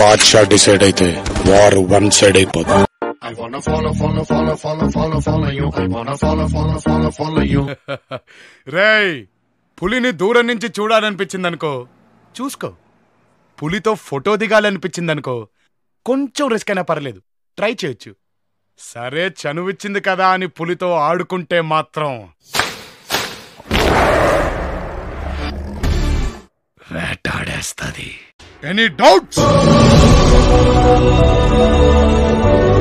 Badshah decide అయితే war one side అయిపోతుంది I wanna follow, follow, follow, follow, follow, follow you. I wanna follow, follow, follow, follow you. రేయ్ పులిని దూరం నుంచి చూడాలనిపించిందనుకో చూసుకో పులితో ఫోటో దిగాలనిపించిందనుకో కొంచెం రిస్క్ అయినా పర్లేదు ట్రై చేయొచ్చు సరే చనువిచ్చింది కదా అని పులితో ఆడుకుంటే మాత్రం వేటాడేస్తుంది ఎనీ డౌట్స్